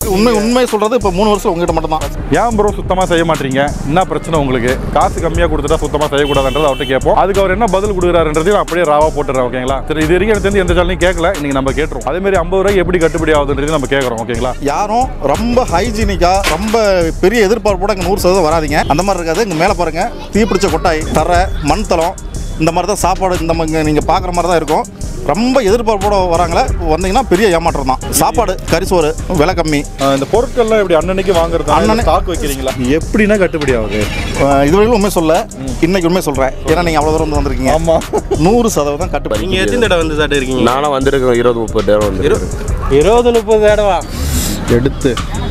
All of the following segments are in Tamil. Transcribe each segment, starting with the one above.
உண்மை உண்மை சொல்றது இப்போ மூணு வருஷம் உங்ககிட்ட மட்டும் தான் ஏன் ப்ரோ சுத்தமாக செய்ய மாட்டீங்க என்ன பிரச்சனை உங்களுக்கு காசு கம்மியாக கொடுத்துட்டா சுத்தமாக செய்யக்கூடாதுன்றது அவர்கிட்ட கேட்போம் அதுக்கு அவர் என்ன பதில் கொடுக்குறாருன்றதையும் அப்படியே ராவா போட்டுறேன் ஓகேங்களா சரி இது வரைக்கும் எனக்கு தெரிஞ்சு எந்த சேனலையும் கேட்கல இன்னைக்கு நம்ம கேட்டுரும் அதே மாதிரி ஐம்பது ரூபாய்க்கு எப்படி கட்டுப்படி ஆகுதுன்றதையும் நம்ம கேட்குறோம் ஓகேங்களா யாரும் ரொம்ப ஹைஜீனிக்கா ரொம்ப பெரிய எதிர்பார்ப்போட இங்கே நூறு சதவீதம் வராதீங்க அந்த மாதிரி இருக்காது இங்கே மேலே பாருங்க தீப்பிடிச்ச கொட்டாய் தரை மண் தளம் இந்த மாதிரி தான் சாப்பாடு இந்த மாதிரி நீங்கள் பார்க்குற மாதிரி தான் இருக்கும் ரொம்ப எதிர்பார்ப்போட வராங்களே வந்தீங்கன்னா பெரிய ஏமாற்றம் தான் சாப்பாடு கரிசோறு விலை கம்மி ஆஹ் இந்த பொருட்கள்லாம் இப்படி அன்னன்னைக்கு வாங்குறது அன்னன்னை- ஸ்டாக் வைக்கிறீங்களா எப்படின்னா கட்டுப்படி ஆகுது அஹ் இதுவரைக்கும் உண்மை சொல்ல இன்னைக்கு உண்மை சொல்கிறேன் ஏன்னா நீங்கள் அவ்வளோ தூரம் வந்து வந்திருக்கீங்க ஆமாம் நூறு சதவீதம் கட்டுப்படி நீங்க எத்தனை தடவை வந்து சாப்பிட்டு இருக்கீங்க நானும் வந்திருக்கேன் இருபது முப்பது நேரம் வந்து இருபது முப்பது தடவை எடுத்து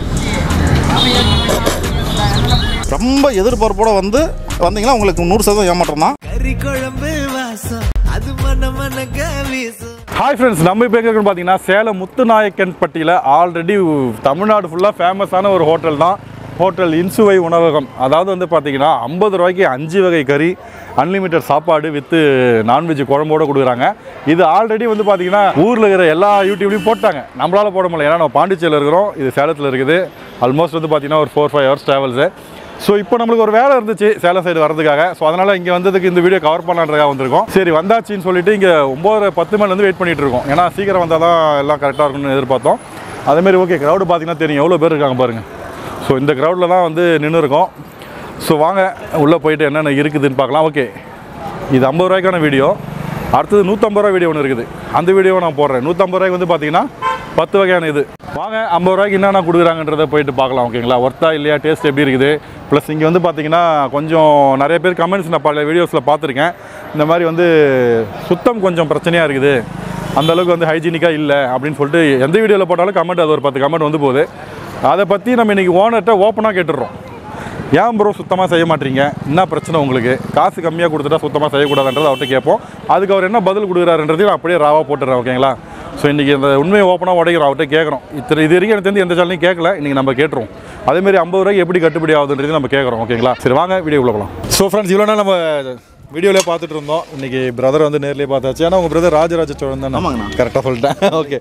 ரொம்ப எதிர்பார்ப்போட வந்து வந்தீங்கன்னா உங்களுக்கு நூறு சதவீதம் ஏமாற்றம் தான் கறி குழம்பு வாசம் அது மன மனக்க வீசும் ஹாய் ஃப்ரெண்ட்ஸ் நம்ம இப்போ எங்கே பார்த்தீங்கன்னா சேலம் முத்துநாயக்கன்பட்டியில் ஆல்ரெடி தமிழ்நாடு ஃபுல்லாக ஃபேமஸான ஒரு ஹோட்டல் தான் ஹோட்டல் இன்சுவை உணவகம் அதாவது வந்து பார்த்தீங்கன்னா ஐம்பது ரூபாய்க்கு அஞ்சு வகை கறி அன்லிமிட்டட் சாப்பாடு வித்து நான்வெஜ் குழம்போட கொடுக்குறாங்க இது ஆல்ரெடி வந்து பார்த்தீங்கன்னா ஊரில் இருக்கிற எல்லா யூடியூப்லையும் போட்டாங்க நம்மளால போட முடியல ஏன்னா நம்ம பாண்டிச்சேரியில் இருக்கிறோம் இது சேலத்தில் இருக்குது ஆல்மோஸ்ட் வந்து பார்த்தீங்கன்னா ஒரு four five hours travels so இப்போ நம்மளுக்கு ஒரு வேலை இருந்துச்சு சேலம் சைடு வரதுக்காக ஸோ அதனால் இங்கே வந்ததுக்கு இந்த வீடியோ கவர் பண்ணலான்றதுக்காக வந்திருக்கோம் சரி வந்தாச்சுன்னு சொல்லிட்டு இங்கே ஒம்பது பத்து மணிலேருந்து வெயிட் பண்ணிட்டு இருக்கோம் ஏன்னா சீக்கிரம் வந்தால் தான் எல்லாம் கரெக்டாக இருக்கும்னு எதிர்பார்த்தோம் அதேமாரி ஓகே க்ரௌடு பார்த்தீங்கன்னா தெரியும் எவ்வளோ பேர் இருக்காங்க பாருங்கள் ஸோ இந்த க்ரௌடில் தான் வந்து நின்று இருக்கோம் ஸோ வாங்க உள்ளே போயிட்டு என்னென்ன இருக்குதுன்னு பார்க்கலாம் ஓகே இது ஐம்பது ரூபாய்க்கான வீடியோ அடுத்தது நூற்றம்பது ரூபா வீடியோ ஒன்று இருக்குது அந்த வீடியோவை நான் போடுறேன் நூற்றம்பது ரூபாய்க்கு வந்து பார்த்தீங்கன்னா பத்து வகையான இது வாங்க ஐம்பது ரூபாய்க்கு என்னென்ன கொடுக்குறாங்கன்றதை போயிட்டு பார்க்கலாம் ஓகேங்களா ஒர்த்தா இல்லையா டேஸ்ட் எப்படி இருக்குது ப்ளஸ் இங்கே வந்து பார்த்தீங்கன்னா கொஞ்சம் நிறைய பேர் கமெண்ட்ஸ் நான் பல வீடியோஸில் பார்த்துருக்கேன் இந்த மாதிரி வந்து சுத்தம் கொஞ்சம் பிரச்சனையாக இருக்குது அந்த அளவுக்கு வந்து ஹைஜீனிக்காக இல்லை அப்படின்னு சொல்லிட்டு எந்த வீடியோவில் போட்டாலும் கமெண்ட் அது ஒரு பத்து கமெண்ட் வந்து போகுது அதை பற்றி நம்ம இன்றைக்கி ஓனர்கிட்ட ஓப்பனாக கேட்டுடுறோம் ஏன் ப்ரோ சுத்தமாக செய்ய மாட்டீங்க என்ன பிரச்சனை உங்களுக்கு காசு கம்மியாக கொடுத்துட்டா சுத்தமாக செய்யக்கூடாதுன்றது அவர்கிட்ட கேட்போம் அதுக்கு அவர் என்ன பதில் கொடுக்குறாருன்றதையும் நான் அப்படியே ராவாக போட்டுறேன் ஓகேங்களா ஸோ இன்றைக்கி இந்த உண்மையை ஓப்பனாக உடைக்கிறோம் அவர்கிட்ட கேட்குறோம் இத்தனை இது வரைக்கும் எனக்கு தெரிஞ்சு எந்த சேனலையும் கேட்கல இன்றைக்கி நம்ம கேட்டுருவோம் அதேமாரி ஐம்பது ரூபாய்க்கு எப்படி கட்டுப்படி ஆகுதுன்றதையும் நம்ம கேட்குறோம் ஓகேங்களா சரி வாங்க வீடியோக்குள்ள போகலாம் ஸோ ஃப்ரெண்ட்ஸ் இவ்வளோ நாள் நம்ம வீடியோவிலே பார்த்துட்டு இருந்தோம் இன்றைக்கி பிரதர் வந்து நேர்லேயே பார்த்தாச்சு ஏன்னா உங்கள் பிரதர் ராஜராஜ சோழன் தான் ஆமாங்கண்ணா. கரெக்டாக சொல்லிட்டேன் ஓகே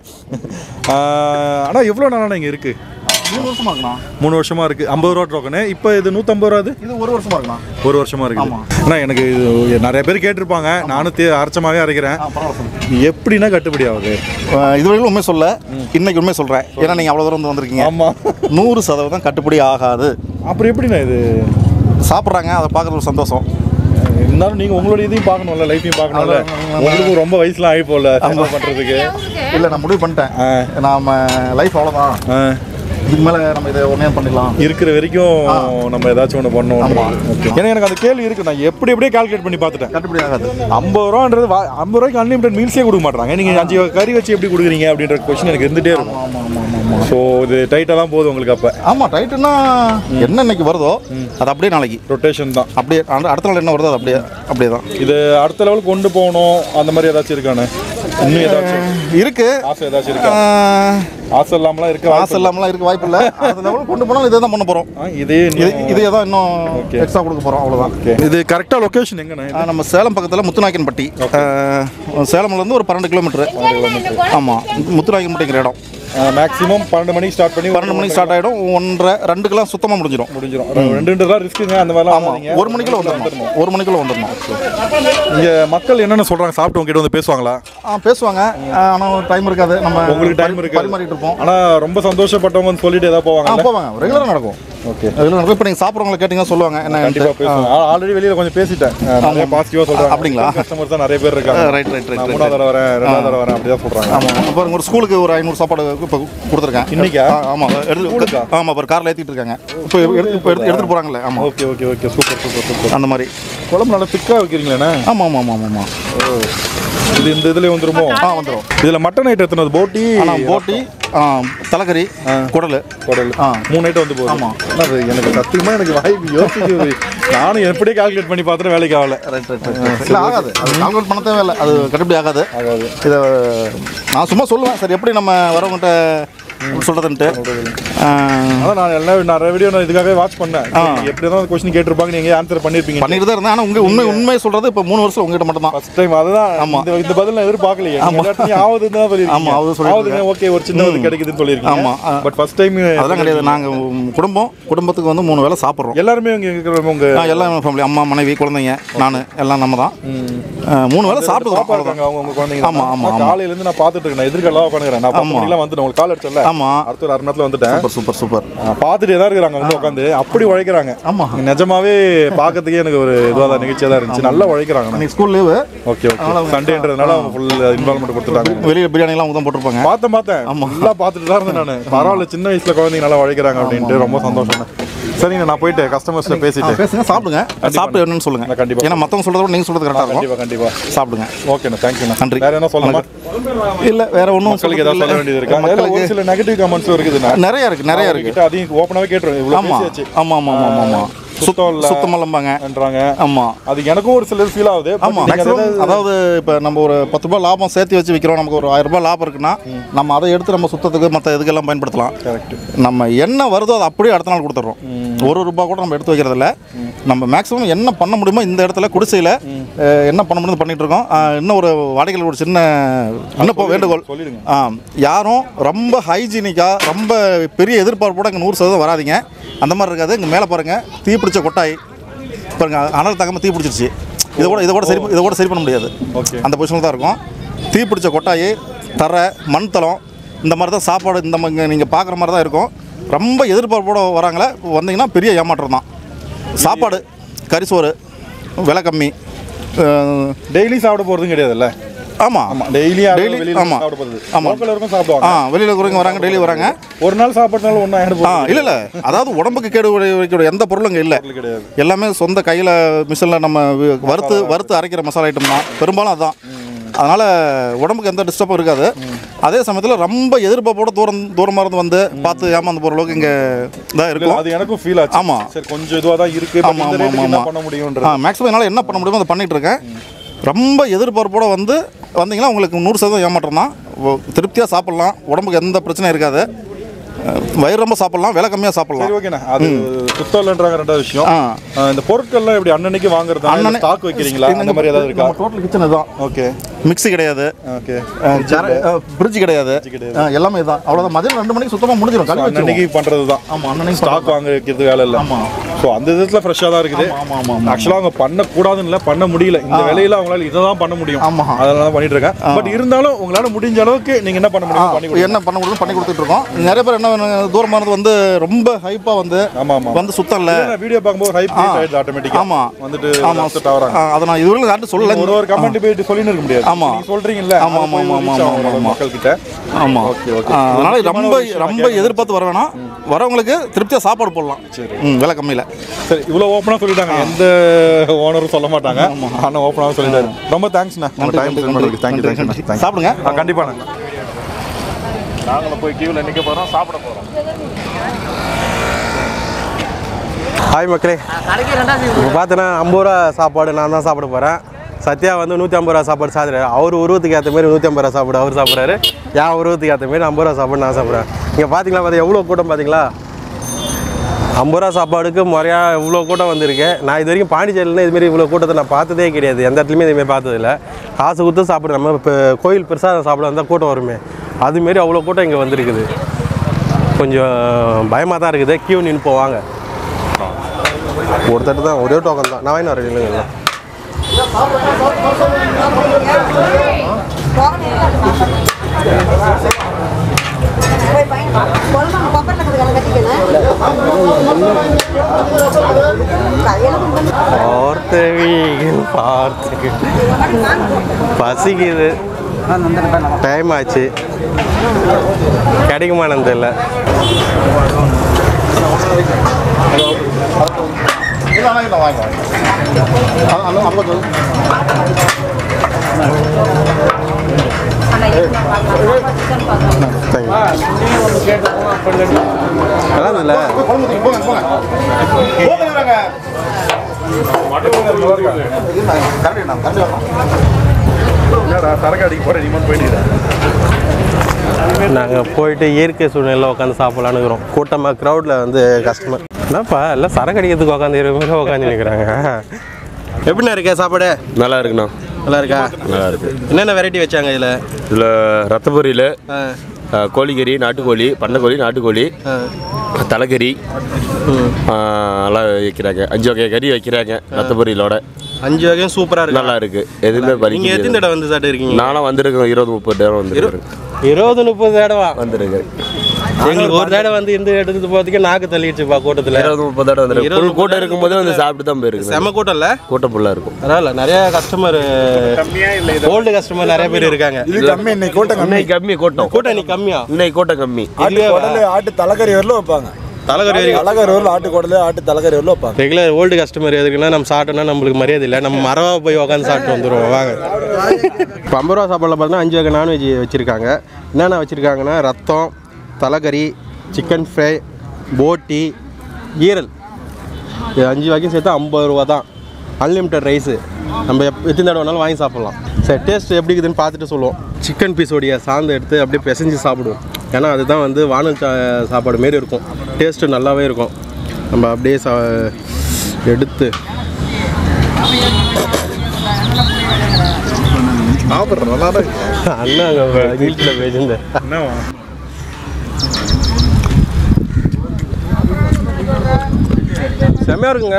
ஆனால் எவ்வளோ நாளாக இங்கே இருக்குது மூணு வருஷமா இருக்குண்ணா மூணு வருஷமாக இருக்குது ஐம்பது ரூபா டோக்கனு இப்போ இது நூற்றம்பது ரூபா அது இது ஒரு வருஷமா இருக்குண்ணா ஒரு வருஷமா இருக்கு ஆமா. அண்ணா எனக்கு இது நிறைய பேர் கேட்டிருப்பாங்க நானும் தே அரைச்சமாவே அரைக்கிறேன் ஆ பரவாயில்ல எப்படின்னா கட்டுப்படி ஆகுது அஹ் இதுவரைக்கும் உண்மை சொல்ல இன்னைக்கு உண்மை சொல்கிறேன் ஏன்னா நீங்கள் அவ்வளோ தூரம் வந்து வந்திருக்கீங்க ஆமா நூறு சதவீதம் கட்டுப்படி ஆகாது அப்புறம் எப்படிண்ணா இது சாப்பிட்றாங்க அதை பார்க்குறது ஒரு சந்தோஷம் இருந்தாலும் நீங்க உங்களோட இதையும் பார்க்கணும்ல லைஃபையும் பார்க்கணும்ல உங்களுக்கு ரொம்ப வயசுலாம் ஆகி போல பண்றதுக்கு இல்லை நான் முடிவு பண்ணிட்டேன் நாம லைஃப் அவ்வளோதான் ஆ, இதுக்கு மேலே நம்ம இதை ஒன்றே பண்ணிக்கலாம் இருக்கிற வரைக்கும் நம்ம ஏதாச்சும் ஒன்று பண்ணணும் ஆமா. Okay. ஏன்னா எனக்கு அந்த கேள்வி இருக்கு நான் எப்படி எப்படியே கால்குலேட் பண்ணி பார்த்துட்டேன் கட்டுப்படி ஆகாது ஐம்பது ரூபான்றது வா- ஐம்பது ரூபாய்க்கு அன்லிமிட்டட் மீல்ஸே கொடுக்க மாட்டாங்க நீங்க அஞ்சு வகை கறி வச்சு எப்படி கொடுக்குறீங்க அப்படின்ற கொஸ்டின் எனக்கு இருந்துட்டே இருக்கும் ஆமாம் ஆமாம் ஆமாம் ஆமாம் ஸோ இது டைட்டாக தான் போகுது உங்களுக்கு அப்போ ஆமாம் டைட்டுன்னா என்ன இன்னைக்கு வருதோ அது அப்படியே நாளைக்கு ரொட்டேஷன் தான் அப்படியே அந்த அடுத்த நாள் என்ன வருதோ அது அப்படியே அப்படியே தான் இது அடுத்த லெவலுக்கு கொண்டு போகணும் அந்த மாதிரி ஏதாச்சும் இருக்கானே இன்னும் ஏதாச்சும் இருக்கு ஆசை ஏதாச்சும் இருக்கா ஆஹ், ஆசை இல்லாமலாம் இருக்க ஆசை வாய்ப்பு இல்லாமலாம் இருக்க வாய்ப்பு இல்லை அது லெவலுக்கு கொண்டு போனாலும் இதே தான் பண்ண போகிறோம் இல்ல. ஆ, இதே இது இன்னும் இதே தான் இன்னும் Okay. எக்ஸ்ட்ரா கொடுக்க போகிறோம் அவ்வளோதான் Okay. இது கரெக்டாக லொகேஷன் எங்கண்ணே இது? ஆஹ், நம்ம சேலம் பக்கத்தில் முத்துநாயக்கன்பட்டி ஆஹ், சேலம்லேருந்து ஒரு பன்னெண்டு கிலோமீட்டர் ஆமாம் முத்துநாயக்கன்பட்டிங்கிற இடம் மேக்ஸிமம் பன்னெண்டு மணிக்கு ஸ்டார்ட் பண்ணி பன்னெண்டு மணிக்கு ஸ்டார்ட் ஆகிடும் ஒன்றரை ரெண்டுக்கெல்லாம் சுத்தமாக முடிஞ்சிடும் முடிஞ்சிடும் ரெண்டு ரெண்டுலாம் ரிஸ்க்குங்க அந்த மாதிரிலாம் ஆமாம் ஆமாம் ஒரு மணிக்குள்ள வந்துடணும் ஒரு மணிக்குள்ள வந்துடணும் இங்கே மக்கள் என்னென்ன சொல்கிறாங்க சாப்பிட்டு உங்ககிட்ட வந்து பேசுவாங்களா ஆ பேசுவாங்க ஆனால் டைம் இருக்காது நம்ம உங்களுக்கு டைம் இருக்கு பரிமாறிட்டு இருப்போம் ஆனால் ரொம்ப சந்தோஷப்பட்டவங்க வந்து சொல்லிட்டு ஏதாவது ஆ போவாங்க போவாங்க ரெகுலராக நடக்கும் ஓகே ரெகுலராக நடக்கும் இப்போ நீங்கள் சாப்பிட்றவங்கள கேட்டிங்கன்னா சொல்லுவாங்க என்ன கண்டிப்பாக பேசுவாங்க ஆல்ரெடி வெளியில் கொஞ்சம் பேசிட்டேன் நிறைய பாசிட்டிவாக சொல்கிறாங்க அப்படிங்களா? கஸ்டமர்ஸ் தான் நிறைய பேர் இருக்காங்க ரைட் ரைட் ரைட் நான் மூணாவது தடவை வரேன் ரெண்டாவது தடவை வரேன் அப்படி தான் சொல்கிறாங்க ஆமாம் பாருங்க ஒரு ஸ்கூலுக்கு ஒரு ஐநூறு சாப்பாடு இப்போ கொடுத்துருக்கேன் இன்னைக்கா? ஆ, ஆமாம் எடுத்து ஸ்கூலுக்கா? ஆமாம் இப்போ காரில் ஏற்றிட்டு இருக்காங்க இப்போ எடுத்து இப்போ எடுத்து எடுத்துகிட்டு போகிறாங்களே ஆமாம் okay okay okay super super super அந்த மாதிரி குழம்பு நல்லா திக்காக வைக்கிறீங்களேண்ணே ஆமாம் ஆமாம் ஆமாம் ஆமாம் இது இந்த இதுலேயே வந்துருமோ ஆ வந்துடும் இதில் மட்டன் ஐட்டம் எத்தனை போட்டி ஆனால் போட்டி ஆ, தலைக்கறி குடல் குடல் ஆ. மூணு ஐட்டம் வந்து போகுது ஆமா. ஆனா அது எனக்கு சத்தியமாக எனக்கு வாய்ப்பு யோசிக்கிறது நானும் எப்படியே கால்குலேட் பண்ணி பார்த்துட்டு வேலைக்கு ஆகல ரைட் ரைட் ரைட் இல்லை ஆகாது அது கால்குலேட் பண்ண தேவையில்லை அது கட்டுப்படி ஆகாது ஆகாது இதை நான் சும்மா சொல்லுவேன் சரி எப்படி நம்ம வரவங்ககிட்ட சொல்கிறதுன்ட்டு அதான் நான் எல்லா நிறைய வீடியோ நான் இதுக்காகவே வாட்ச் பண்ணேன் ஆ. எப்படி தான் கொஸ்டின் கேட்டிருப்பாங்க நீங்க ஆன்சர் பண்ணிருப்பீங்க பண்ணிட்டு தான் இருந்தேன் ஆனால் உங்கள் உண்மை உண்மை சொல்கிறது இப்போ மூணு வருஷம் உங்ககிட்ட மட்டும் தான் ஃபர்ஸ்ட் டைம் அதுதான் ஆமா. இந்த இந்த பதில் நான் எதிர்பார்க்கலையே ஆமா. ஆமா ஆகுதுன்னு தான் சொல்லிருக்கீங்க ஆமா, ஆகுது சொல்லிருக்கீங்க. ஆகுதுங்க ஓகே ஒரு சின்ன இது கிடைக்குதுன்னு சொல்லிருக்கீங்க ஆமா, ஆ. பட் ஃபர்ஸ்ட் டைம் அதெல்லாம் கிடையாது நாங்கள் குடும்பம் குடும்பத்துக்கு வந்து மூணு வேளை சாப்பிட்றோம் எல்லாருமே இங்க இருக்கிறவங்க உங்க ஆ, எல்லாம் ஃபேமிலி அம்மா மனைவி குழந்தைங்க நான் எல்லாம் நம்ம தான் ஆ, மூணு வேளை சாப்பிட்டு பாப்பா இருக்காங்க அவங்க உங்க குழந்தைங்க ஆமா, ஆமா, நான் ஆமா. காலையில இருந்து நான் பாத்துட்டு இருக்கேன் நான் எதிர்க்கலாம் உட்காந்துக்கிறேன் நான் பத்து ஆமா. மணிலாம் வந்துட்டேன் உங்களுக்கு கால் அடிச்சல ஆமா அடுத்த ஒரு அரை நேரத்துல வந்துட்டேன் சூப்பர் சூப்பர் சூப்பர் நான் பார்த்துட்டே தான் இருக்கிறாங்க வந்து உட்காந்து அப்படி உழைக்கிறாங்க ஆமா. நிஜமாவே பார்க்கறதுக்கே எனக்கு ஒரு இதுவாக தான் நிகழ்ச்சியாக தான் இருந்துச்சு நல்லா உழைக்கிறாங்க இன்னைக்கு ஸ்கூல் லீவு ஓகே ஓகே சண்டேன்றதுனால அவங்க ஃபுல் இன்வால்மெண்ட் கொடுத்துட்டாங்க வெளியில் பிரியாணிலாம் அவங்க தான் போட்டிருப்பாங்க பார்த்தேன் பார்த்தேன் ஃபுல்லாக பார்த்துட்டு தான் இருந்தேன் நான் பரவாயில்ல சின்ன வயசுல குழந்தைங்க நல்லா உழைக்கிறாங்க அப்படின்ட்டு ரொம்ப சந்தோஷம் சரிங்க நான் போயிட்டு கஸ்டமர்ஸ்ல ஆ, பேசிட்டு பேசுங்க சாப்பிடுங்க சாப்பிட்டு என்னன்னு சொல்லுங்க நான் கண்டிப்பா. ஏன்னா மற்றவங்க சொல்கிறத விட நீங்கள் சொல்கிறது கரெக்டாக இருக்கும் கண்டிப்பா கண்டிப்பா சாப்பிடுங்க ஓகேண்ணா தேங்க்யூண்ணா நன்றி. வேற என்ன சொல்லணுமா இல்லை வேற ஒன்றும் மக்களுக்கு ஏதாவது சொல்ல வேண்டியது இருக்கா அதுல ஒரு சில நெகட்டிவ் கமெண்ட்ஸும் இருக்குதுண்ணா நிறைய இருக்கு நிறைய இருக்கு கிட்ட அதையும் ஓப்பனாவே கேட்டுருவேன் இவ்வளோ ஆமா பேசியாச்சு ஆமா ஆமா ஆமா ஆமா சுத்தம் இல்ல. சுத்தமல்லம்பாங்க என்றாங்க ஆமா அது எனக்கும் ஒரு சிலர் ஃபீல் ஆகுது but ஆமா நீங்க மேக்ஸிமம் அதாவது- அதாவது இப்போ நம்ம ஒரு பத்து ரூபாய் லாபம் சேர்த்து வச்சு விற்கிறோம் நமக்கு ஒரு ஆயிரம் ரூபாய் லாபம் இருக்குன்னா நம்ம அதை எடுத்து நம்ம சுத்தத்துக்கு மற்ற இதுக்கெல்லாம் பயன்படுத்தலாம் கரெக்ட் நம்ம என்ன வருதோ அதை அப்படியே அடுத்த நாள் கொடுத்துட்றோம் ஒரு ரூபாய் கூட நம்ம எடுத்து வைக்கிறதில்ல நம்ம மேக்ஸிமம் என்ன பண்ண முடியுமோ இந்த இடத்துல குடிசையில் அஹ், என்ன பண்ண முடியுமோ பண்ணிட்டு இருக்கோம் அஹ், இன்னும் ஒரு வாடகையில் ஒரு சின்ன விண்ணப்பம் வேண்டுகோள் சொல்லிடுங்க. ஆ, யாரும் ரொம்ப ஹைஜீனிக்காக ரொம்ப பெரிய எதிர்பார்ப்போட இங்கே நூறு சதவீதம் வராதீங்க அந்த மாதிரி இருக்காது இங்கே மேலே பாருங்கள் தீப்பிடிச்ச கொட்டாய் பாருங்க அனல் தகம தீ பிடிச்சிருச்சு இதை கூட இதை கூட சரி இதை கூட சரி பண்ண முடியாது Okay. அந்த பொசிஷனில் தான் இருக்கும் தீ பிடிச்ச கொட்டாய் தரை மண் தளம் இந்த மாதிரி தான் சாப்பாடு இந்த மாதிரி நீங்கள் பார்க்குற மாதிரி தான் இருக்கும் ரொம்ப எதிர்பார்ப்போட வராங்களே வந்தீங்கன்னா பெரிய ஏமாற்றம் தான் சாப்பாடு கரிசோறு விலை கம்மி டெய்லி சாப்பிட போறதும் கிடையாதுல்ல ஆமாம் ஆமா டெய்லி Daily, வெளியில ஆமா. சாப்பிட போறது ஆமா. லோக்கல் வரைக்கும் சாப்பிடுவாங்க ஆ வெளியில் இருக்கிறவங்க வராங்க டெய்லி வராங்க ஒரு நாள் சாப்பிட்டனால ஒன்றும் ஆயிட ஆ போகிறது இல்லை இல்லை அதாவது உடம்புக்கு கேடு விளை- வைக்கிற எந்த பொருளும் இங்கே இல்லை கிடையாது எல்லாமே சொந்த கையில் மிஷினில் நம்ம வி- வறுத்து வறுத்து அரைக்கிற மசாலா ஐட்டம் தான் பெரும்பாலும் அதுதான் அதனால் உடம்புக்கு எந்த டிஸ்டர்பும் இருக்காது அதே சமயத்தில் ரொம்ப எதிர்பார்ப்போட தூரம் தூரமாக இருந்து வந்து பார்த்து ஏமாந்து போகிற அளவுக்கு இங்கே இதாக இல்ல, இருக்கும் அது எனக்கும் ஃபீல் ஆச்சு ஆமா. சரி கொஞ்சம் இதுவா தான் இருக்கு but ஆமா, இந்த ஆமா, ரேட்டுக்கு என்ன ஆமா. பண்ண முடியும்ன்றது ஆ மேக்ஸிமம் என்னால் என்ன பண்ண முடியுமோ அதை பண்ணிகிட்டு இருக்கேன் ரொம்ப எதிர்பார்ப்போட வந்து வந்தீங்கன்னா உங்களுக்கு நூறு சதவீதம் ஏமாற்றம் தான் திருப்தியாக சாப்பிட்லாம் உடம்புக்கு எந்த பிரச்சனையும் இருக்காது அஹ், வயிறு ரொம்ப சாப்பிட்லாம் விலை கம்மியாக சாப்பிட்லாம் சரி ஓகேண்ணா அது சுத்தம் இல்லைன்றாங்க ரெண்டாவது விஷயம் ஆ. ஆ, இந்த பொருட்கள்லாம் எப்படி அன்னன்னைக்கு வாங்குறதா அண்ணனே- ஸ்டாக் வைக்கிறீங்களா அந்த மாதிரி ஏதாவது இருக்கா நம்ம டோட்டல் கிச்சன் இதுதான் ஓகே மிக்ஸி கிடையாது ஓகே ஃப்ரிட்ஜ் கிடையாது கிடையாது. அஹ், எல்லாமே இதுதான் அவ்வளோதான் மதியம் ரெண்டு மணிக்கு சுத்தமாக முடிஞ்சிடும் கல்வி அன்னன்னைக்கு பண்றது தான் ஆமாம் அண்ணனைக்கு ஸ்டாக் வாங்க வைக்கிறது வேலை இல்லை ஆமா. ஸோ அந்த விதத்தில் ஃப்ரெஷ்ஷாக தான் இருக்குது ஆமா, ஆமா, ஆமா. ஆக்சுவலாக அவங்க பண்ணக்கூடாதுன்னு இல்லை பண்ண முடியல இந்த வேலையில அவங்களால இதை தான் பண்ண முடியும் ஆமா. அதனால தான் பண்ணிட்டு இருக்கேன் பட் இருந்தாலும் உங்களால முடிஞ்ச அளவுக்கு நீங்க என்ன பண்ண முடியும் பண்ணி கொடுங்க என்ன பண்ண முடியும் பண்ணி கொடுத்துட்டு இருக்கோம் நிறைய பேர் என்ன வேணும், தூரமா இருந்து வந்து ரொம்ப ஹைப்பாக வந்து ஆமா ஆமா வந்து சுத்தம் இல்லை வீடியோ பார்க்கும்போது ஹைப் ஆ. ஆயிடுது ஆட்டோமேட்டிக்கா ஆமா. வந்துட்டு ஆமா upset ஆகுறாங்க ஆ, அதை நான் இதுவரை யார்ட்டும் சொல்லல ஒரு ஒரு கமெண்ட் போயிட்டு சொல்லின்னு இருக்க முடியாது ஆமா. நீங்க சொல்றீங்கல்ல ஆமா, அது ஆமா, போய் ஆமா, reach ஆமா, ஆகும் ஆமா, ஆமா. மக்கள் கிட்ட ஆமாம் ஓகே ஓகே அதனால ரொம்ப முக்கியமான ஒரு விஷயம் நான் ரொம்ப எதிர்பார்த்து வர வேணாம் வரவங்களுக்கு திருப்தியாக சாப்பாடு போடலாம் சரி. ம் விலை கம்மியில் சரி இவ்வளோ ஓப்பனாக சொல்லிட்டாங்க எந்த ஓனரும் சொல்ல மாட்டாங்க ஆனால் ஓப்பனாக சொல்லிட்டாரு ரொம்ப தேங்க்ஸ்ண்ணா உங்கள் டைம் ஸ்பெண்ட் பண்ணுறதுக்கு தேங்க்யூ தேங்க்யூ தேங்க்யூ சாப்பிடுங்க ஆ கண்டிப்பாண்ணா நாங்களும் போய் கியூவில் நிற்க போகிறோம் சாப்பிட போகிறோம் ஹாய் மக்களே இப்போ பார்த்தீங்கன்னா ஐம்பது ரூபா சாப்பாடு நான் தான் சாப்பிட போகிறேன் சத்யா வந்து நூற்றி ஐம்பது ரூபா சாப்பாடு சாப்பிட்றாரு அவர் உருவத்துக்கு ஏற்ற மாதிரி நூற்றி ஐம்பது ரூபா சாப்பாடு அவர் சாப்பிட்றாரு என் உருவத்துக்கு ஏற்ற மாதிரி ஐம்பது ரூபா சாப்பாடு நான் சாப்பிட்றேன் இங்கே பார்த்தீங்களா பார்த்தா எவ்வளோ கூட்டம் பார்த்தீங்களா ஐம்பது ரூபா சாப்பாடுக்கு முறையாக இவ்வளோ கூட்டம் வந்திருக்கு நான் இது வரைக்கும் பாண்டிச்சேரியில் இதுமாரி இவ்வளோ கூட்டத்தை நான் பார்த்ததே கிடையாது எந்த இடத்துலையுமே இதுமாரி பார்த்ததில்ல காசு கொடுத்து சாப்பிட்ற நம்ம இப்போ கோயில் பெருசாக சாப்பிட வந்தால் கூட்டம் வருமே அதுமாரி அவ்வளோ கூட்டம் இங்கே வந்திருக்குது கொஞ்சம் பயமாக தான் இருக்குது கியூ நின்று போவாங்க ஒரு தட்டு தான் ஒரே டோக்கன் தான் நான் வாங்கி வரேன் இல்லைங்களா பார்த்த வீகில் பார்த்து பசிக்குது டைம் ஆச்சு கிடைக்குமானு தெரியல இல்லை ஆனால் இல்லை வாங்க அது- அது ஐம்பது நல்லா இருந்ததுல போங்க போங்க போங்க கரெக்டு நான் கரெக்டு என்னடா சரக்கு அடிக்க போகிற நீ மட்டும் போயிட்டு நாங்கள் போயிட்டு இயற்கை சூழ்நிலையில் உட்காந்து சாப்பிட்லான்னு இருக்கிறோம் கூட்டமாக க்ரௌடில் வந்து கஸ்டமர் என்னப்பா எல்லாம் சரக்கு அடிக்கிறதுக்கு உட்காந்து மாதிரி உட்காந்து நிற்கிறாங்க எப்படிண்ணா இருக்கே சாப்பாடு நல்லா இருக்குண்ணா நல்லா இருக்கா நல்லா இருக்கு என்னென்ன வெரைட்டி வச்சாங்க இதில் இதில் ரத்த பொரியல் கோழிக்கறி நாட்டுக்கோழி பண்ணைக்கோழி நாட்டுக்கோழி தலைக்கறி ஆ, எல்லாம் வைக்கிறாங்க அஞ்சு வகை கறி வைக்கிறாங்க ரத்த பொரியலோட அஞ்சு வகையும் சூப்பராக இருக்கு நல்லா இருக்கு எதுவுமே நீங்கள் பறிக்க எத்தனை தடவை வந்து சாப்பிட்டு இருக்கீங்க நானும் வந்திருக்கேன் இருபது முப்பது நேரம் வந்துருக்கேன் இருபது முப்பது தடவை வந்திருக்கேன் எங்களுக்கு ஒரு தடவை வந்து இந்த எடுத்துட்டு போகிறதுக்கே நாக்கு தள்ளிடுச்சுப்பா கூட்டத்தில் இருபது முப்பது தடவை வந்துருக்கு இருபது full கூட்டம் இருக்கும்போது வந்து சாப்பிட்டு தான் போயிருக்கு செம கூட்டம் இல்லை கூட்டம் ஃபுல்லாக இருக்கும் பரவாயில்ல நிறைய கஸ்டமர் ஓல்டு கஸ்டமர் நிறைய பேர் இருக்காங்க இது கம்மி இன்னைக்கு கூட்டம் கம்மி இன்னைக்கு கம்மி கூட்டம் கூட்டம் நீ கம்மியா இன்னைக்கு கூட்டம் கம்மி ஆட்டு குடலு ஆட்டு தலைக்கறி வரலும் வைப்பாங்க தலைகறி வரைக்கும் தலைக்கறி வரலும் ஆட்டு குடலு ஆட்டு தலைக்கறி வரலும் வைப்பாங்க ரெகுலர் ஓல்டு கஸ்டமர் எதுக்குன்னா நம்ம சாப்பிட்டோம்னா நம்மளுக்கு மரியாதை இல்லை நம்ம மரவா போய் உட்காந்து சாப்பிட்டு வந்துடுவோம் வாங்க இப்போ ஐம்பது ரூபா சாப்பாடில் பார்த்தீங்கன்னா அஞ்சு வகை நான்வெஜ் வச்சுருக்காங்க என்னென்ன வச்சுருக்காங்கன்னா ரத்தம் தலைக்கறி சிக்கன் ஃப்ரை போட்டி ஈரல் இது அஞ்சு வகையும் சேர்த்து ஐம்பது ரூபா தான் அன்லிமிட்டட் ரைஸு நம்ம எப் எத்தனை தடவை வேணாலும் வாங்கி சாப்பிட்லாம் சரி டேஸ்ட் எப்படி இருக்குதுன்னு பார்த்துட்டு சொல்லுவோம் சிக்கன் பீஸோடைய சாந்து எடுத்து அப்படியே பிசைஞ்சு சாப்பிடுவோம் ஏன்னா அதுதான் வந்து வானல் சா சாப்பாடு மாரி இருக்கும் டேஸ்ட்டு நல்லாவே இருக்கும் நம்ம அப்படியே சா எடுத்து சாப்பிட்றேன் நல்லா தான் இருக்கு. அண்ணா அங்கே இங்கிலீஷில் பேசியிருந்தேன் செம்மையாக இருக்குங்க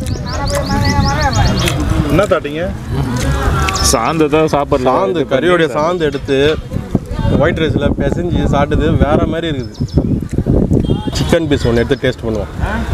என்ன தாட்டிங்க சாந்து தான் சாப்பிடலாம் சாந்து கறியோடைய சாந்து எடுத்து ஒயிட் ரைஸில் பிசைஞ்சு சாப்பிட்டது வேற மாதிரி இருக்குது சிக்கன் பீஸ் ஒன்று எடுத்து டேஸ்ட் பண்ணுவோம்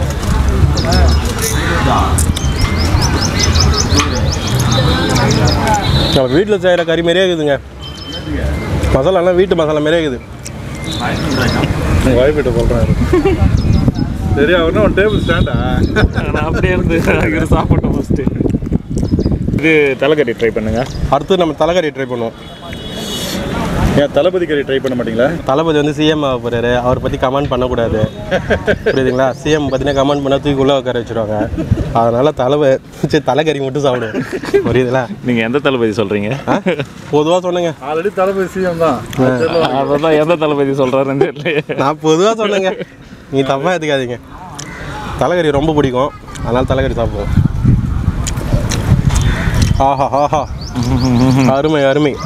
நம்ம வீட்டில் செய்கிற கறி மாதிரியே இருக்குதுங்க மசாலாலாம் வீட்டு மசாலா மாதிரியே இருக்குது உங்கள் வாய்ப்பிட்ட சொல்கிறேன் சரி அவனா ஒரு டேபிள் ஸ்டாண்டா நான் அப்படியே இருந்து இரு சாப்பிட்டோம் ஃபஸ்ட்டு இது தலைக்கறி ட்ரை பண்ணுங்க அடுத்து நம்ம தலைக்கறி ட்ரை பண்ணுவோம் ஏன் தளபதி கறி ட்ரை பண்ண மாட்டீங்களா தளபதி வந்து சிஎம் ஆக போகிறாரு அவரை பற்றி கமெண்ட் பண்ணக்கூடாது புரியுதுங்களா சிஎம் பார்த்தீங்கன்னா கமெண்ட் பண்ணால் தூக்கி உள்ளே உட்கார வச்சுருவாங்க அதனால் தலைவ சரி தலைக்கறி மட்டும் சாப்பிடுவேன் புரியுதுங்களா நீங்கள் எந்த தளபதி சொல்கிறீங்க பொதுவாக சொன்னேங்க ஆல்ரெடி தளபதி சிஎம் தான் அதான் எந்த தளபதி சொல்கிறாருன்னு தெரியல நான் பொதுவாக சொன்னேங்க நீ தப்பாக எடுத்துக்காதீங்க தலைக்கறி ரொம்ப பிடிக்கும் அதனால் தலைக்கறி சாப்பிடுவோம் ஆஹா ஆஹா அருமை அருமை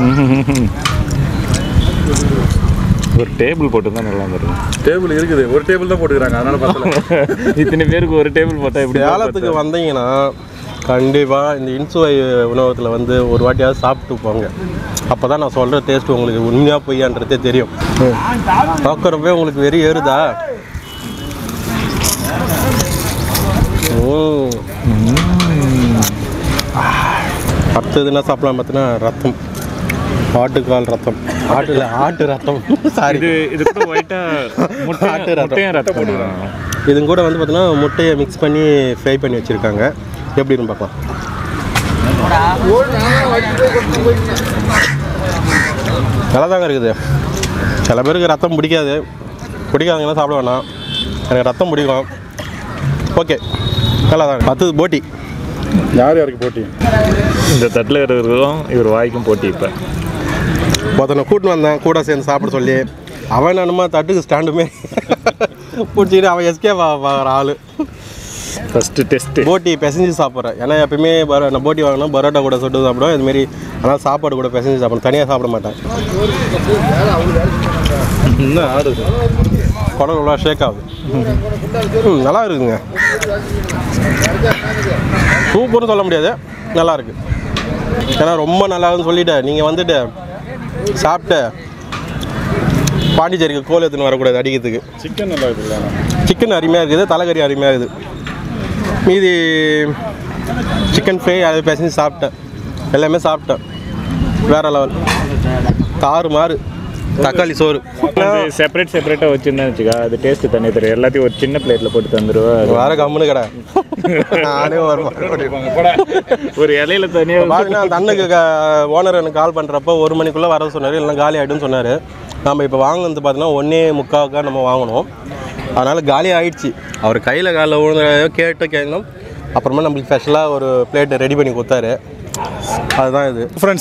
ஒரு டேபிள் போட்டு தான் நல்லா வந்துருக்கும் டேபிள் இருக்குது ஒரு டேபிள் தான் போட்டுக்கிறாங்க அதனால பார்த்தல இத்தனை பேருக்கு ஒரு டேபிள் போட்டால் எப்படி சேலத்துக்கு வந்தீங்கன்னா கண்டிப்பாக இந்த இன்சுவை உணவகத்தில் வந்து ஒரு வாட்டியாவது சாப்பிட்டு போங்க அப்போ தான் நான் சொல்கிற டேஸ்ட் உங்களுக்கு உண்மையாக பொய்யான்றதே தெரியும் பார்க்குறப்பே உங்களுக்கு வெறி ஏறுதா ம். அடுத்தது என்ன சாப்பிடலாம் பார்த்தீங்கன்னா ரத்தம் ஆட்டுக்கால் ரத்தம் ஆட்டு இல்லை ஆட்டு ரத்தம் சாரி இது இது கூட ஒயிட்டாக முட்டை ஆட்டு ரத்தம். முட்டையும் ரத்தம் இது கூட வந்து பார்த்தீங்கன்னா முட்டையை மிக்ஸ் பண்ணி ஃப்ரை பண்ணி வச்சுருக்காங்க எப்படின்னு பார்க்கலாம் நல்லா தாங்க இருக்குது சில பேருக்கு ரத்தம் பிடிக்காது பிடிக்காதவங்களாம் சாப்பிட வேணாம் எனக்கு ரத்தம் பிடிக்கும் ஓகே நல்லா தாங்க பத்து போட்டி யார் யாருக்கு போட்டி இந்த தட்டில் இருக்கிறதும் இவர் வாய்க்கும் போட்டி இப்போ ஒருத்தனை கூட்டின்னு வந்தேன் கூட சேர்ந்து சாப்பிட சொல்லி அவன் என்னமா தட்டுக்கு ஸ்டாண்டுமே பிடிச்சிக்கிட்டு அவன் எஸ்கே பார்க்குற ஆள் ஃபஸ்ட்டு டெஸ்ட்டு போட்டி பிசைஞ்சு சாப்பிட்றேன் ஏன்னா எப்பயுமே பரோ நான் போட்டி வாங்கினா பரோட்டா கூட சுட்டு சாப்பிடுவேன் இதுமாரி ஆனால் சாப்பாடு கூட பிசைஞ்சு சாப்பிடுவேன் தனியாக சாப்பிட மாட்டேன் இன்னும் ஆடுது குடல் நல்லா ஷேக் ஆகுது ம், நல்லா இருக்குங்க சூப்பர்னு சொல்ல முடியாது நல்லா இருக்கு ஏன்னா ரொம்ப நல்லா இருக்குன்னு சொல்லிட்டேன் நீங்கள் வந்துட்டு சாப்பிட்டு பாண்டிச்சேரிக்கு கோல் எடுத்துன்னு வரக்கூடாது அடிக்கிறதுக்கு சிக்கன் நல்லா இருக்குல்ல சிக்கன் அருமையாக இருக்குது தலைக்கறி அருமையாக இருக்குது மீதி சிக்கன் ஃப்ரை அதை பிசைஞ்சு சாப்பிட்டேன் எல்லாமே சாப்பிட்டேன் வேறு லெவல் தாறு மாறு தக்காளி சோறு செப்பரேட் செப்பரேட்டாக வச்சுருந்தேன் வச்சுக்கா அது டேஸ்ட்டு தண்ணி தெரியும் எல்லாத்தையும் ஒரு சின்ன பிளேட்டில் போட்டு தந்துடுவா வேற கம்முன்னு கடை நானே வருவேன் ஒரு இலையில தனியாக பாருங்கன்னா அந்த அண்ணனுக்கு ஓனர் எனக்கு கால் பண்ணுறப்ப ஒரு மணிக்குள்ளே வர சொன்னார் இல்லைன்னா காலி ஆகிடும்னு சொன்னார் நம்ம இப்போ வாங்கினது பார்த்தீங்கன்னா ஒன்றே முக்காவுக்காக நம்ம வாங்கினோம் அதனால் காலி ஆயிடுச்சு அவர் கையில் காலில் விழுந்த கேட்டு கேட்கணும் அப்புறமா நம்மளுக்கு ஸ்பெஷலாக ஒரு பிளேட் ரெடி பண்ணி கொடுத்தாரு அதுதான் இது ஃப்ரெண்ட்ஸ்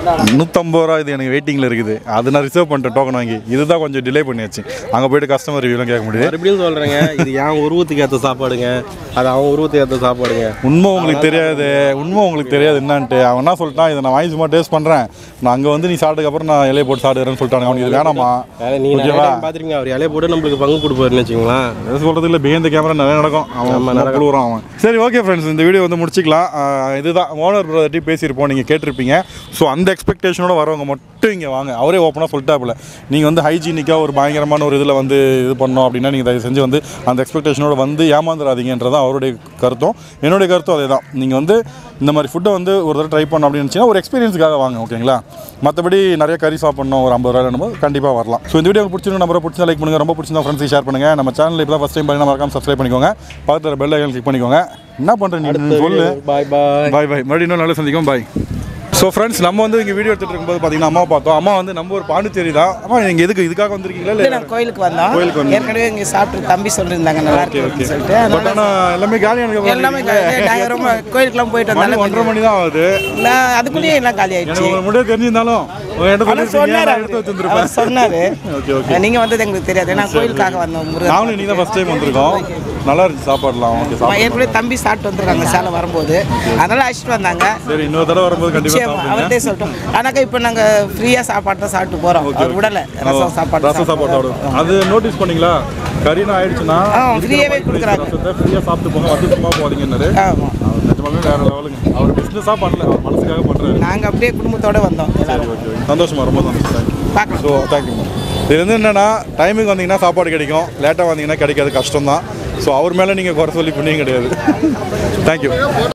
நூற்றம்பது ரூபா இது எனக்கு வெயிட்டிங்கில் இருக்குது அது நான் ரிசர்வ் பண்ணிட்டேன் டோக்கன் வாங்கி இதுதான் கொஞ்சம் டிலே பண்ணியாச்சு அங்கே போயிட்டு கஸ்டமர் ரிவ்யூலாம் கேட்க முடியுது மறுபடியும் சொல்கிறேங்க இது என் உருவத்துக்கு ஏற்ற சாப்பாடுங்க அது அவன் உருவத்துக்கு ஏற்ற சாப்பாடுங்க உண்மை உங்களுக்கு தெரியாது உண்மை உங்களுக்கு தெரியாது என்னன்ட்டு அவன் என்ன சொல்லிட்டான் இதை நான் வாங்கி சும்மா டேஸ்ட் பண்ணுறேன் நான் அங்கே வந்து நீ சாப்பிட்டதுக்கு அப்புறம் நான் இலையை போட்டு சாப்பிடுறேன்னு சொல்லிட்டாங்க அவனுக்கு இது வேணாமா வேற நீங்க நிறைய ஓகேவா? time பார்த்திருக்கீங்க அவர் இலைய போட்டு நம்மளுக்கு பங்கு கொடுப்பாருன்னு வச்சுங்களேன் எது சொல்கிறது இல்லை பிஹைண்ட் கேமரா நிறைய நடக்கும் அவன் நடக்குறான் அவன் சரி ஓகே ஃப்ரெண்ட்ஸ் இந்த வீடியோ வந்து முடிச்சிக்கலாம் ஆஹ் இதுதான் ஓனர் பிரதர்ட்டி பேசியிருப்போம் நீங்கள் கேட்டிருப்பீங்க ஸோ அந்த எக்ஸ்பெக்டேஷனோட வரவங்க மட்டும் இங்கே வாங்க அவரே ஓப்பனாக சொல்லிட்டாப்புல நீங்கள் வந்து ஹைஜீனிக்காக ஒரு பயங்கரமான ஒரு இதில் வந்து இது பண்ணோம் அப்படின்னா நீங்கள் தயவு செஞ்சு வந்து அந்த எக்ஸ்பெக்டேஷனோட வந்து ஏமாந்துடாதீங்கன்றது அவருடைய கருத்தும் என்னுடைய கருத்தும் அதே தான் நீங்கள் வந்து இந்த மாதிரி ஃபுட்டை வந்து ஒரு தடவை ட்ரை பண்ணோம் அப்படின்னு நினச்சிங்கன்னா ஒரு எக்ஸ்பீரியன்ஸுக்காக வாங்க ஓகேங்களா மற்றபடி நிறைய கறி சாப்பிடணும் ஒரு ஐம்பது ரூபாய் போது கண்டிப்பாக வரலாம் ஸோ இந்த வீடியோ உங்களுக்கு பிடிச்சிருந்தா நம்பரை பிடிச்சா லைக் பண்ணுங்கள் ரொம்ப பிடிச்சிருந்தா ஃப்ரெண்ட்ஸ் ஷேர் பண்ணுங்கள் நம்ம சேனல் இப்போ தான் ஃபஸ்ட் டைம் பண்ணி மறக்காம சப்ஸ்கிரைப் பண்ணிக்கோங்க பக்கத்தில் பெல் ஐக்கன் கிளிக் பண்ணிக்கோங்க என்ன பண்ணுறேன் நீ சொல்லு பாய் பாய் பாய் பாய் மறுபடியும் இன்னும் நல்லா சந்திக்கும் பாய் ஸோ ஃப்ரெண்ட்ஸ் நம்ம வந்து இங்கே வீடியோ எடுத்துட்டு இருக்கும்போது பார்த்தீங்கன்னா அம்மா பார்த்தோம் அம்மா வந்து நம்ம ஒரு பாண்டிச்சேரி தான் அம்மா நீங்கள் எதுக்கு இதுக்காக வந்திருக்கீங்களா இல்லை இல்லை நான் கோயிலுக்கு வந்தோம் கோயிலுக்கு வந்தோம். ஏற்கனவே இங்கே சாப்பிட்டு தம்பி சொல்லியிருந்தாங்க நல்லா ஓகே இருக்கு ஓகே அப்படின்னு சொல்லிட்டு பட் அதனால ஆனால் எல்லாமே காலியானதுக்கு எல்லாமே அப்புறம் நாங்கள் ரொம்ப கோயிலுக்குலாம் போயிட்டு மணி வந்தாலும் ஒன்றரை மணி தான் ஆகுது நான் அதுக்குள்ளேயே எல்லாம் காலி எனக்கு ஆயிடுச்சு உங்களுக்கு முன்னாடியே தெரிஞ்சிருந்தாலும் உங்கள்கிட்ட ஆனால் சொல்லிருக்கீங்க சொன்னார் நான் எடுத்து அவர் வச்சிருந்துருப்பேன் சொன்னார் ஓகே ஓகே நீங்கள் வந்தது எங்களுக்கு தெரியாது நான் கோயிலுக்காக வந்தோம் முருகன் நாங்களும் நீ தான் ஃபஸ்ட் டைம் வந்திருக்கோம் நல்லா இருந்துச்சு சாப்பாடுலாம் ஓகே ஆமா, சாப்பிட்டு ஏற்கனவே தம்பி சாப்பிட்டு வந்திருக்காங்க சேலம் வரும்போது அதனால அழைச்சிட்டு வந்தாங்க சரி இன்னொரு தடவை வரும்போது கண்டிப்பாக நிச்சயமா சாப்பிடுங்க அவர்கிட்டே சொல்லிட்டோம் ஆனாக்கா இப்போ நாங்கள் ஃப்ரீயாக சாப்பாடு தான் சாப்பிட்டு போகிறோம் அவர் விடலை ரசம் சாப்பாடு ரசம் சாப்பாடு சாப்பிடுவோம் அது நோட்டீஸ் பண்ணீங்களா கறினா ஆயிடுச்சுன்னா ஆ, ஃப்ரீயாவே கொடுக்குறாங்க. ரசத்தை ஃப்ரீயாக சாப்பிட்டு போங்க வந்து சும்மா போதீங்கன்னாரு ஆமாம் அவர் நிஜமாவே வேற லெவலுங்க அவர் பிஸ்னஸாக பண்ணல அவர் மனசுக்காக பண்ணுறாரு நாங்கள் அப்படியே குடும்பத்தோட வந்தோம் எல்லாரும் ஓகே ஓகே சந்தோஷமா ரொம்ப சந்தோஷம் பார்க்கலாம் ஸோ தேங்க்யூ இது வந்து என்னென்னா டைமுக்கு வந்தீங்கன்னா சாப்பாடு கிடைக்கும் லேட்டாக வந்தீங்கன்னா கிடைக்காது கஷ்டம் தான் ஸோ அவர் மேலே நீங்கள் குறை சொல்லி புண்ணியம் கிடையாது தேங்க்யூ